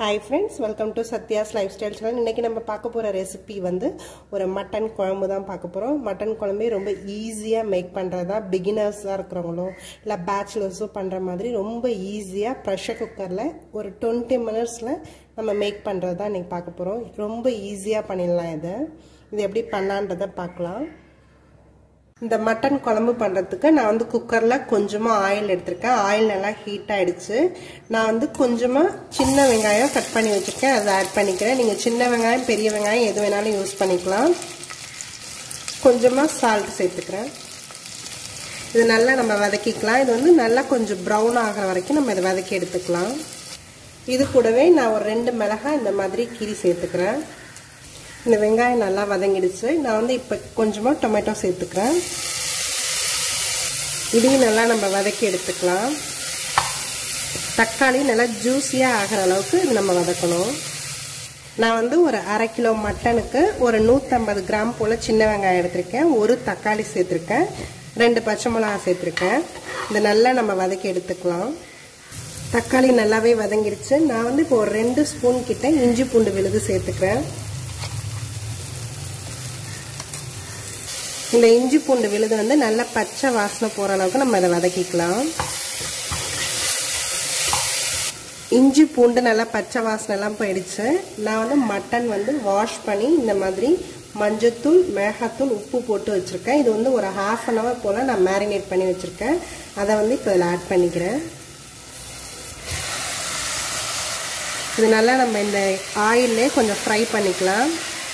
hi friends welcome to Sathya's lifestyle channel இன்றைக்கி நம்ம பார்க்க போகிற ரெசிபி வந்து ஒரு மட்டன் குழம்பு தான் பார்க்க போகிறோம் மட்டன் குழம்பே ரொம்ப ஈஸியாக மேக் பண்ணுறது தான் பிகினர்ஸாக இருக்கிறவங்களோ இல்லை பேச்சுலர்ஸோ பண்ணுற மாதிரி ரொம்ப ஈஸியாக ப்ரெஷர் குக்கரில் ஒரு டுவெண்ட்டி மினிட்ஸில் நம்ம மேக் பண்ணுறது தான் இன்றைக்கி பார்க்க போகிறோம் ரொம்ப ஈஸியாக பண்ணிடலாம் இதை இது எப்படி பண்ணலான்றதை பார்க்கலாம் இந்த மட்டன் குழம்பு பண்ணுறதுக்கு நான் வந்து குக்கரில் கொஞ்சமாக ஆயில் எடுத்திருக்கேன் ஆயில் நல்லா ஹீட் ஆகிடுச்சு நான் வந்து கொஞ்சமாக சின்ன வெங்காயம் கட் பண்ணி வச்சுருக்கேன் அதை ஆட் பண்ணிக்கிறேன் நீங்கள் சின்ன வெங்காயம் பெரிய வெங்காயம் எது வேணாலும் யூஸ் பண்ணிக்கலாம் கொஞ்சமாக சால்ட் சேர்த்துக்கிறேன் இது நல்லா நம்ம வதக்கிக்கலாம் இது வந்து நல்லா கொஞ்சம் ப்ரௌன் ஆகிற வரைக்கும் நம்ம இதை வதக்கி எடுத்துக்கலாம் இது கூடவே நான் ஒரு ரெண்டு மிளகாய் இந்த மாதிரி கீரி சேர்த்துக்கிறேன் இந்த வெங்காயம் நல்லா வதங்கிடுச்சு நான் வந்து இப்போ கொஞ்சமாக டொமேட்டோ சேர்த்துக்கிறேன் இதையும் நல்லா நம்ம வதக்கி எடுத்துக்கலாம் தக்காளி நல்லா ஜூஸியாக ஆகிற அளவுக்கு இது நம்ம வதக்கணும் நான் வந்து ஒரு அரை கிலோ மட்டனுக்கு ஒரு நூற்றம்பது கிராம் போல் சின்ன வெங்காயம் எடுத்திருக்கேன் ஒரு தக்காளி சேர்த்துருக்கேன் ரெண்டு பச்சை மிளகா சேர்த்துருக்கேன் இதை நல்லா நம்ம வதக்கி எடுத்துக்கலாம் தக்காளி நல்லாவே வதங்கிடுச்சு நான் வந்து இப்போ ஒரு ரெண்டு ஸ்பூன் கிட்ட இஞ்சி பூண்டு விழுது சேர்த்துக்கிறேன் இந்த இஞ்சி பூண்டு விழுது வந்து நல்ல பச்சை வாசனை போகிற அளவுக்கு நம்ம அதை வதக்கிக்கலாம் இஞ்சி பூண்டு நல்லா பச்சை வாசனைலாம் போயிடுச்சு நான் வந்து மட்டன் வந்து வாஷ் பண்ணி இந்த மாதிரி மஞ்சத்தூள் மிளகாத்தூள் உப்பு போட்டு வச்சுருக்கேன் இது வந்து ஒரு ஹாஃப் அன் ஹவர் போல் நான் மேரினேட் பண்ணி வச்சுருக்கேன் அதை வந்து இப்போ இதில் ஆட் பண்ணிக்கிறேன் இது நல்லா நம்ம இந்த ஆயிலே கொஞ்சம் ஃப்ரை பண்ணிக்கலாம்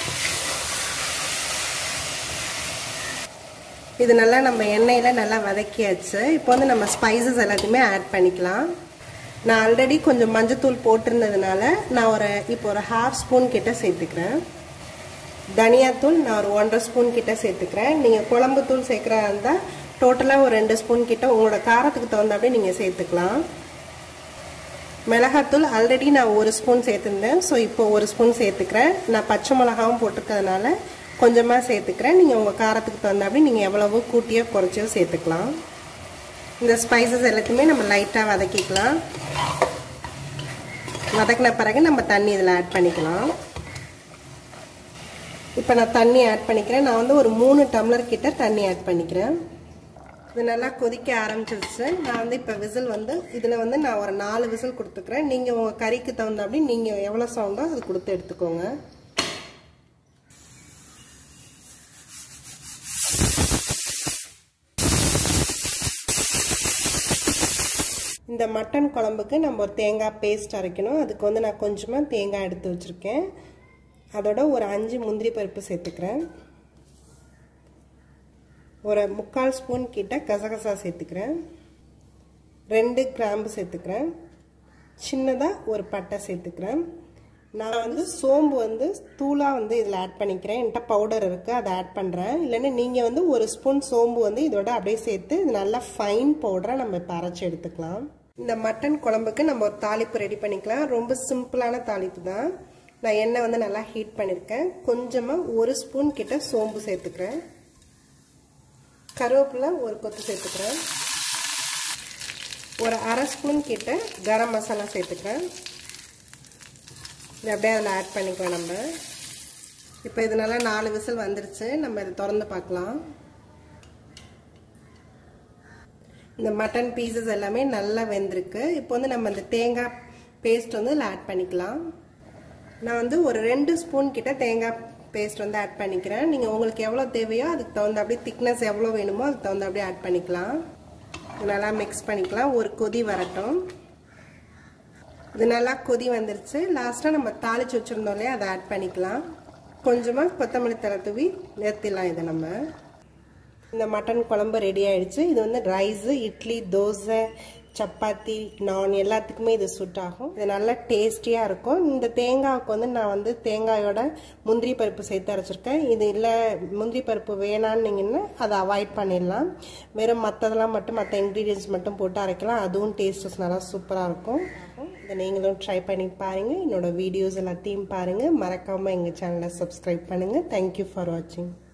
இது நல்லா நம்ம எண்ணெயில் நல்லா வதக்கியாச்சு இப்போ வந்து நம்ம ஸ்பைசஸ் எல்லாத்தையுமே ஆட் பண்ணிக்கலாம் நான் ஆல்ரெடி கொஞ்சம் மஞ்சத்தூள் போட்டிருந்ததுனால நான் ஒரு இப்போ ஒரு ஹாஃப் ஸ்பூன் கிட்ட சேர்த்துக்கிறேன் தனியாத்தூள் நான் ஒரு ஒன்றரை ஸ்பூன் கிட்ட சேர்த்துக்கிறேன் நீங்கள் குழம்பு தூள் சேர்க்குறா இருந்தால் டோட்டலாக ஒரு ரெண்டு ஸ்பூன் கிட்ட உங்களோட காரத்துக்கு தகுந்தாப்படி நீங்கள் சேர்த்துக்கலாம் மிளகாத்தூள் ஆல்ரெடி நான் ஒரு ஸ்பூன் சேர்த்துருந்தேன் ஸோ இப்போ ஒரு ஸ்பூன் சேர்த்துக்கிறேன் நான் பச்சை மிளகாவும் போட்டிருக்கிறதுனால கொஞ்சமாக சேர்த்துக்கிறேன் நீங்கள் உங்கள் காரத்துக்கு தகுந்தாப்படி நீங்கள் எவ்வளவோ கூட்டியோ குறைச்சியோ சேர்த்துக்கலாம் இந்த ஸ்பைசஸ் எல்லாத்தையுமே நம்ம லைட்டாக வதக்கிக்கலாம் வதக்கின பிறகு நம்ம தண்ணி இதில் ஆட் பண்ணிக்கலாம் இப்போ நான் தண்ணி ஆட் பண்ணிக்கிறேன் நான் வந்து ஒரு மூணு டம்ளர் கிட்ட தண்ணி ஆட் பண்ணிக்கிறேன் இது நல்லா கொதிக்க ஆரம்பிச்சிருச்சு நான் வந்து இப்போ விசில் வந்து இதில் வந்து நான் ஒரு நாலு விசில் கொடுத்துக்கிறேன் நீங்கள் உங்கள் கறிக்கு தகுந்தாப்படி நீங்கள் எவ்வளோ சவுண்டோ அது கொடுத்து எடுத்துக்கோங்க இந்த மட்டன் குழம்புக்கு நம்ம ஒரு தேங்காய் பேஸ்ட் அரைக்கணும் அதுக்கு வந்து நான் கொஞ்சமாக தேங்காய் எடுத்து வச்சுருக்கேன் அதோட ஒரு அஞ்சு முந்திரி பருப்பு சேர்த்துக்கிறேன் ஒரு முக்கால் ஸ்பூன் கிட்ட கசகசா சேர்த்துக்கிறேன் ரெண்டு கிராம்பு சேர்த்துக்கிறேன் சின்னதாக ஒரு பட்டை சேர்த்துக்கிறேன் நான் வந்து சோம்பு வந்து தூளாக வந்து இதில் ஆட் பண்ணிக்கிறேன் என்கிட்ட பவுடர் இருக்குது அதை ஆட் பண்ணுறேன் இல்லைன்னா நீங்கள் வந்து ஒரு ஸ்பூன் சோம்பு வந்து இதோட அப்படியே சேர்த்து இது நல்லா ஃபைன் பவுடராக நம்ம இப்போ அரைச்சி எடுத்துக்கலாம் இந்த மட்டன் குழம்புக்கு நம்ம ஒரு தாளிப்பு ரெடி பண்ணிக்கலாம் ரொம்ப சிம்பிளான தாளிப்பு தான் நான் எண்ணெய் வந்து நல்லா ஹீட் பண்ணியிருக்கேன் கொஞ்சமாக ஒரு ஸ்பூன் கிட்ட சோம்பு சேர்த்துக்கிறேன் கருவேப்பிலை ஒரு கொத்து சேர்த்துக்கிறேன் ஒரு அரை ஸ்பூன் கிட்ட கரம் மசாலா சேர்த்துக்கிறேன் இது அப்படியே அதில் ஆட் பண்ணிக்கலாம் நம்ம இப்போ இது நல்லா நாலு விசில் வந்துருச்சு நம்ம இதை திறந்து பார்க்கலாம் இந்த மட்டன் பீசஸ் எல்லாமே நல்லா வெந்திருக்கு இப்போ வந்து நம்ம இந்த தேங்காய் பேஸ்ட் வந்து இதில் ஆட் பண்ணிக்கலாம் நான் வந்து ஒரு ரெண்டு ஸ்பூன் கிட்ட தேங்காய் பேஸ்ட் வந்து ஆட் பண்ணிக்கிறேன் நீங்கள் உங்களுக்கு எவ்வளோ தேவையோ அதுக்கு தகுந்த அப்படியே திக்னஸ் எவ்வளோ வேணுமோ அதுக்கு தகுந்த அப்படியே ஆட் பண்ணிக்கலாம் நல்லா மிக்ஸ் பண்ணிக்கலாம் ஒரு கொதி வரட்டும் இது நல்லா கொதி வந்துருச்சு லாஸ்ட்டாக நம்ம தாளிச்சு வச்சுருந்தோம் இல்லையா அதை ஆட் பண்ணிக்கலாம் கொஞ்சமாக கொத்தமல்லி தலை தூவி நிறுத்திடலாம் இதை நம்ம இந்த மட்டன் குழம்பு ரெடி ஆயிடுச்சு இது வந்து ரைஸு இட்லி தோசை சப்பாத்தி நான் எல்லாத்துக்குமே இது சூட் ஆகும் இது நல்லா டேஸ்டியாக இருக்கும் இந்த தேங்காய்க்கு வந்து நான் வந்து தேங்காயோட முந்திரி பருப்பு சேர்த்து அரைச்சிருக்கேன் இது இல்லை முந்திரி பருப்பு வேணான்னீங்கன்னா அதை அவாய்ட் பண்ணிடலாம் வெறும் மற்றதெல்லாம் மட்டும் மற்ற இன்க்ரீடியன்ஸ் மட்டும் போட்டு அரைக்கலாம் அதுவும் டேஸ்டஸ் நல்லா சூப்பராக இருக்கும் இதை நீங்களும் ட்ரை பண்ணி பாருங்கள் என்னோடய வீடியோஸ் எல்லாத்தையும் பாருங்கள் மறக்காமல் எங்கள் சேனலை சப்ஸ்கிரைப் பண்ணுங்கள் தேங்க்யூ ஃபார் வாட்சிங்